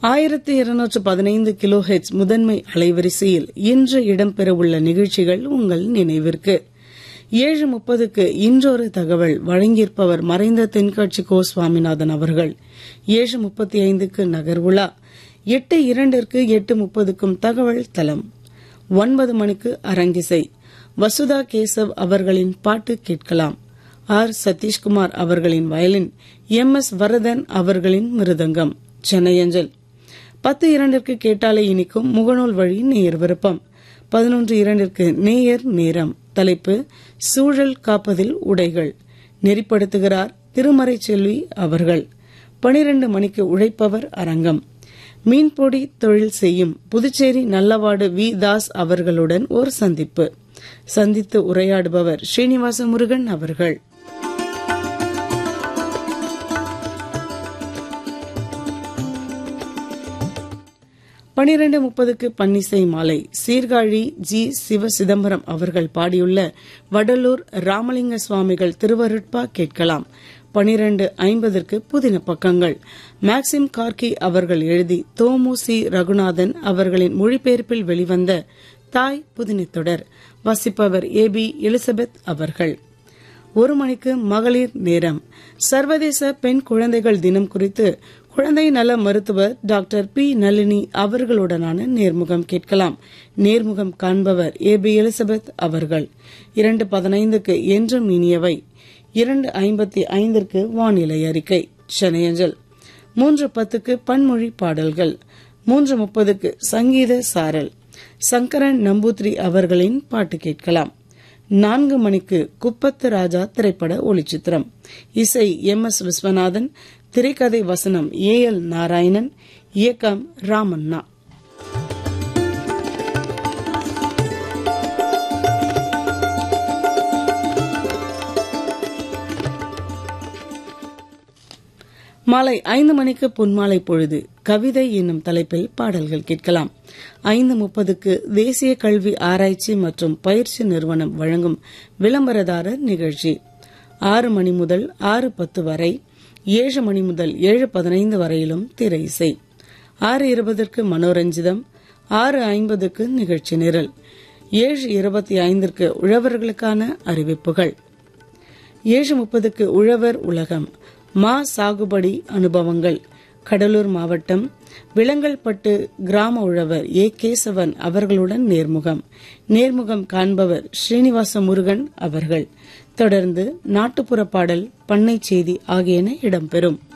ஆயிரத்தி இருநூற்று பதினைந்து கிலோ ஹெச் முதன்மை அலைவரிசையில் இன்று இடம்பெறவுள்ள நிகழ்ச்சிகள் உங்கள் நினைவிற்கு ஏழு முப்பதுக்கு இன்றொரு தகவல் வழங்கியிருப்பவர் மறைந்த தென்காட்சி கோ சுவாமிநாதன் அவர்கள் ஏழு முப்பத்தி ஐந்துக்கு நகர்வுலா எட்டு இரண்டிற்கு எட்டு முப்பதுக்கும் தகவல் தலம் ஒன்பது மணிக்கு அரங்கிசை வசுதா கேசவ் அவர்களின் பாட்டு கேட்கலாம் ஆர் சதீஷ்குமார் அவர்களின் வயலின் எம் எஸ் வரதன் அவர்களின் மிருதங்கம் சென்னையஞ்சல் பத்து இரண்டிற்கு கேட்டாலே இனிக்கும் முகநூல் வழி நேயர் விருப்பம் பதினொன்று இரண்டிற்கு நேயர் நேரம் தலைப்பு சூழல் காப்பதில் உடைகள் நெறிப்படுத்துகிறார் திருமறை செல்வி அவர்கள் பனிரெண்டு மணிக்கு உழைப்பவர் அரங்கம் மீன்பொடி தொழில் செய்யும் புதுச்சேரி நல்லவாடு வி தாஸ் அவர்களுடன் ஒரு சந்திப்பு சந்தித்து உரையாடுபவர் ஸ்ரீனிவாச முருகன் அவர்கள் பனிரெண்டு முப்பதுக்கு பன்னிசை மாலை சீர்காழி ஜி சிவ சிதம்பரம் அவர்கள் பாடியுள்ள வடலூர் ராமலிங்க சுவாமிகள் திருவருட்பா கேட்கலாம் பனிரெண்டு ஐம்பதற்கு புதின பக்கங்கள் மேக்சிம் கார்கி அவர்கள் எழுதி தோமு சி ரகுநாதன் அவர்களின் மொழிபெயர்ப்பில் வெளிவந்த தாய் புதினத்தொடர் வசிப்பவர் ஏ பி எலிசபெத் அவர்கள் ஒரு மணிக்கு மகளிர் நேரம் சர்வதேச பெண் குழந்தைகள் தினம் குறித்து குழந்தை நல மருத்துவர் டாக்டர் பி நளினி அவர்களுடனான நேர்முகம் கேட்கலாம் நேர்முகம் காண்பவர் ஏ பி எலிசபெத் அவர்கள் இரண்டு பதினைந்துக்கு என்றும் இனியவை இரண்டு ஐம்பத்தி ஐந்திற்கு வானிலை அறிக்கை சென்னையஞ்சல் மூன்று பத்துக்கு பன்மொழி பாடல்கள் மூன்று முப்பதுக்கு சங்கீத சாரல் சங்கரன் நம்பூத்ரி அவர்களின் பாட்டு கேட்கலாம் நான்கு மணிக்கு குப்பத்து ராஜா திரைப்பட ஒளிச்சித்திரம் இசை எம் எஸ் விஸ்வநாதன் திரைக்கதை வசனம் ஏ எல் நாராயணன் இயக்கம் ராமண்ணா மாலை ஐந்து மணிக்கு பொன்மாலை பொழுது கவிதை என்னும் தலைப்பில் பாடல்கள் கேட்கலாம் ஐந்து முப்பதுக்கு தேசிய கல்வி ஆராய்ச்சி மற்றும் பயிற்சி நிறுவனம் வழங்கும் விளம்பரதாரர் நிகழ்ச்சி ஆறு மணி முதல் ஆறு பத்து வரை ஏழு மணி முதல் ஏழு பதினைந்து வரையிலும் திரை இசை ஆறு இருபதற்கு மனோரஞ்சிதம் ஆறு ஐம்பதுக்கு நிகழ்ச்சி நிரல் ஏழு இருபத்தி ஐந்திற்கு உழவர்களுக்கான அறிவிப்புகள் ஏழு முப்பதுக்கு உழவர் உலகம் மா சாகுபடி அனுபவங்கள் கடலூர் மாவட்டம் விலங்கல்பட்டு கிராம உழவர் ஏ கேசவன் அவர்களுடன் நேர்முகம் நேர்முகம் காண்பவர் ஸ்ரீனிவாச முருகன் அவர்கள் தொடர்ந்து நாட்டுப்புற பாடல் பண்ணை செய்தி ஆகியன இடம்பெறும்